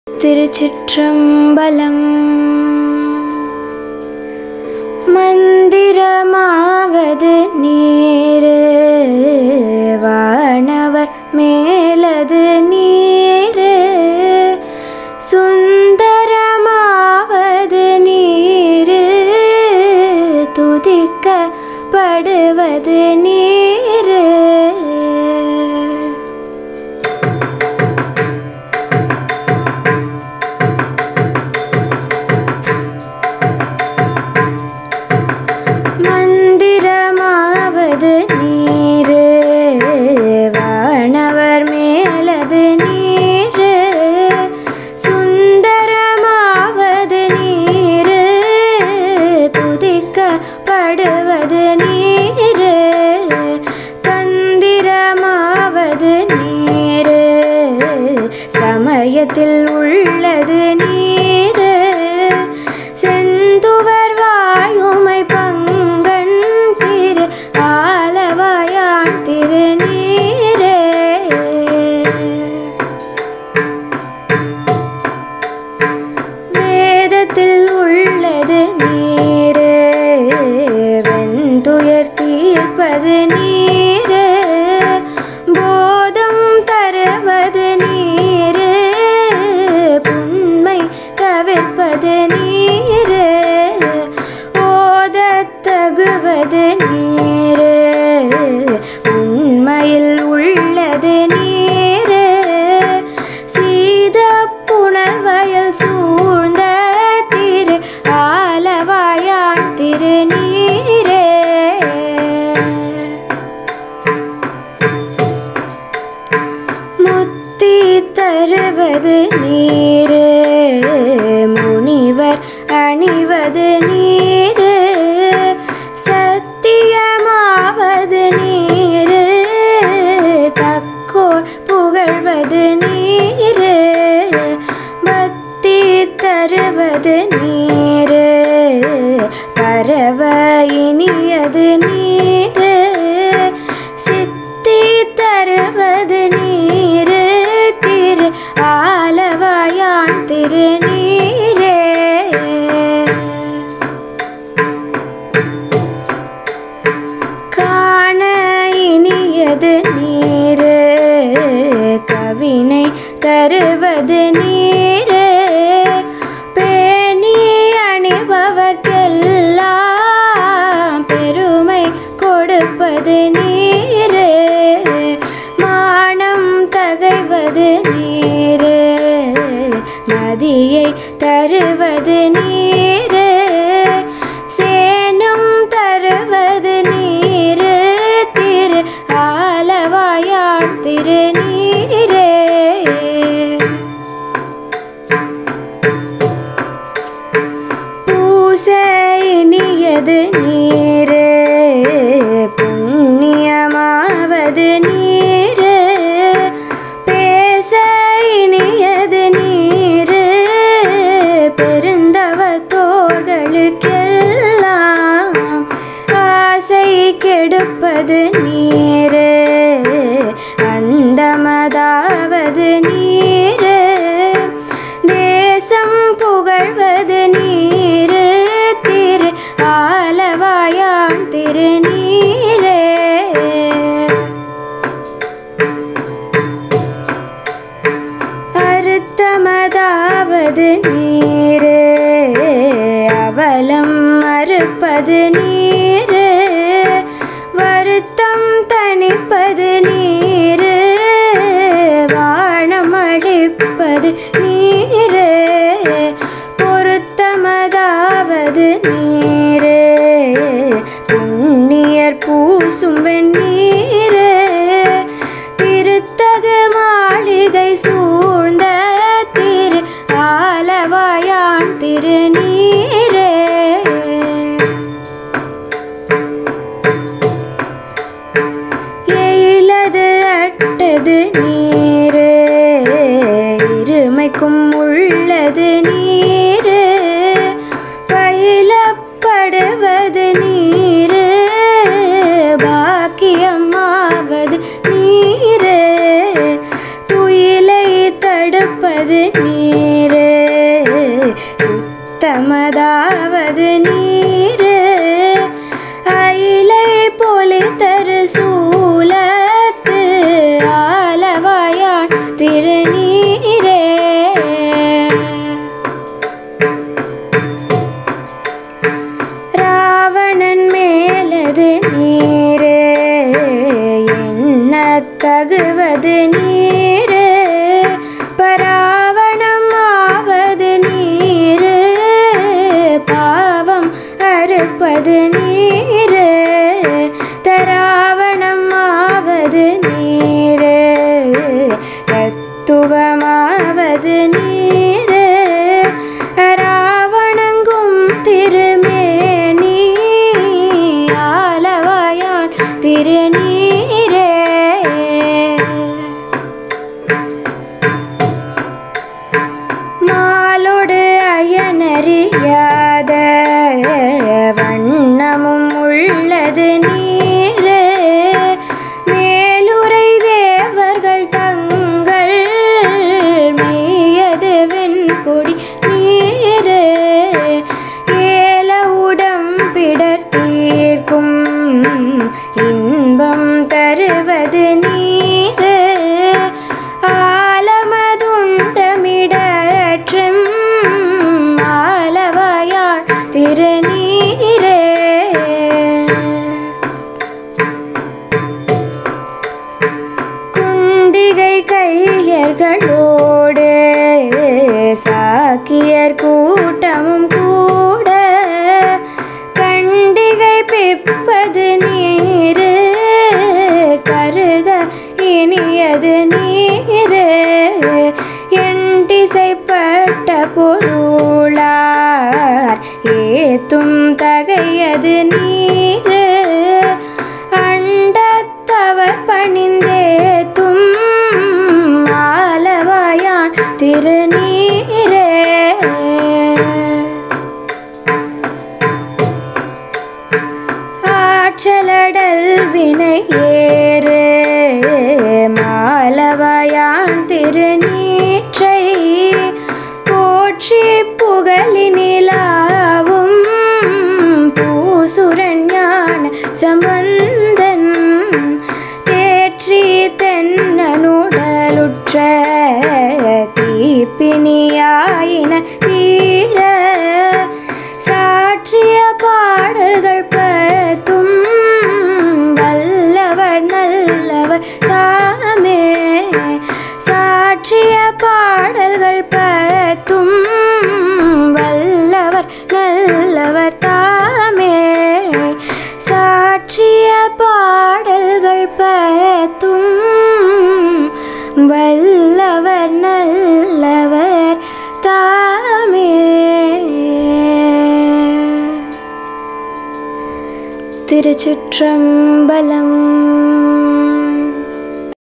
திருச்சிற்றம்பலம் மந்திரமாவது நீரு வானவர் மேலது நீரு சுந்தரமாவது நீரு துதிக்கப்படுவது நீரு மந்திரமாவது நீரு வானவர் மேலது நீரு சுந்தரமாவது நீரு துதிக்கப்படுவது நீரு தந்திரமாவது நீரு சமயத்தில் உள்ளது நீரு செந்துவர் வாயுமை பங்கன் திரு ஆலவாயான் திருநீரே வேதத்தில் உள்ளது நீரு வெந்துயர் தீர்ப்பது நீரு போதம் தருவது நீரு புண்மை தவிர்ப்பது நீரு ஓதத் தகுவது நீரு உண்மையில் உள்ளது நீரு சீத புனல் வயல் சூழ்ந்த திரு ஆலவாயான் திருநீரே முத்தி தருவது நீரு முனிவர் அணிவது நீரு சத்தியமாவது நீரு தக்கோர் புகழ்வது நீரு பக்தி தருவது நீரு பரவ இனியது நீரு சித்தி தருவது நீரு திரு ஆலவாயான் திருநீரே காண இனியது நீரு கவினை தருவது நீரு பேணி அணிபவர்க்கெல்லாம் பெருமை கொடுப்பது நீரு மானம் தகைவது நீரு மதியை தருவது நீரு சேனம் தருவது நீரு திரு ஆலவாயான் திருநீரே பூசைனியது நீரு புண்ணியமாவது நீரு பேச இனியது நீரு பெருந்தவ தோர்களுக்கெல்லாம் ஆசை கெடுப்பது நீரு அந்தமதாவது நீரு தேசம் புகழ்வது நீரு திரு ஆலவாயான் திருநீரே அறுத்தமதாவது நீரு அவலம் மறுப்பது நீரு வருத்தம் தணிப்பது நீரு வானமடிப்பது நீரு பொருத்தமதாவது நீரு புண்ணியர் பூசும் வெண்ணீரு திருத்தகு மாளிகை சூழ்ந்த திரு ஆலவாயான் திருநீரே எயிலது அட்டது நீரு இருமைக்கும் உள்ளது நீரு பயிலப்படுவது நீரு பாக்கியமாவது நீரு துயிலை தடுப்பது நீரு ஆலமதாவது நீரு அயிலை போலி தரு சூலத்து ஆலவாயான் திருநீரே ராவணன் மேலது நீரு என்ன தகுவது நீரு பராவணம் ஆவது நீரு பாவம் அறுப்பது நீரு தராவணம் ஆவது நீரு தத்துவமாவது நீரு ராவணங்கும் திருமேனி ஆலவாயான் திருநீரே மாலோடு அயனறியாத வண்ணமும் உள்ளது நீரு மேலுரை தேவர்கள் தங்கள் மெய்யது வெண்பொடி நீரு ஏல உடம்பிடர் தீர்க்கும் இன்பம் தருவது நீரு ஆலமதுண்டமிடற்றும் ஆலவாயான் திருநீரே குண்டிகை கையர்களோடு சாக்கியர் கூட்டமும் கூட கண்டிகை பிப்பது நீரு கருத இனியது நீரு எண்டிசைப்பட்ட பொருளார் ஏத்தும் தகையது நீரு அண்டத்தவர் பணிந்தேத்தும் ஆலவாயான் திருநீரே ஆற்றலடல் வினை ஏறு மாலவயான் திருநீற்றை போற்றி புகழினிலாவும் பூசுரன் ஞான சம்பந்தன் தேற்றி தென்னனுடலுற்ற தீப்பினியாயின தீர சாற்றிய பாடல்கள் பத்தும் வல்லவர் நல்லவர் தாமே சாற்றிய பாடல்கள் பத்தும் வல்லவர் நல்லவர் தாமே சாற்றிய பாடல்கள் பத்தும் வல்லவர் நல்லவர் தாமே திருச்சிற்றம்பலம்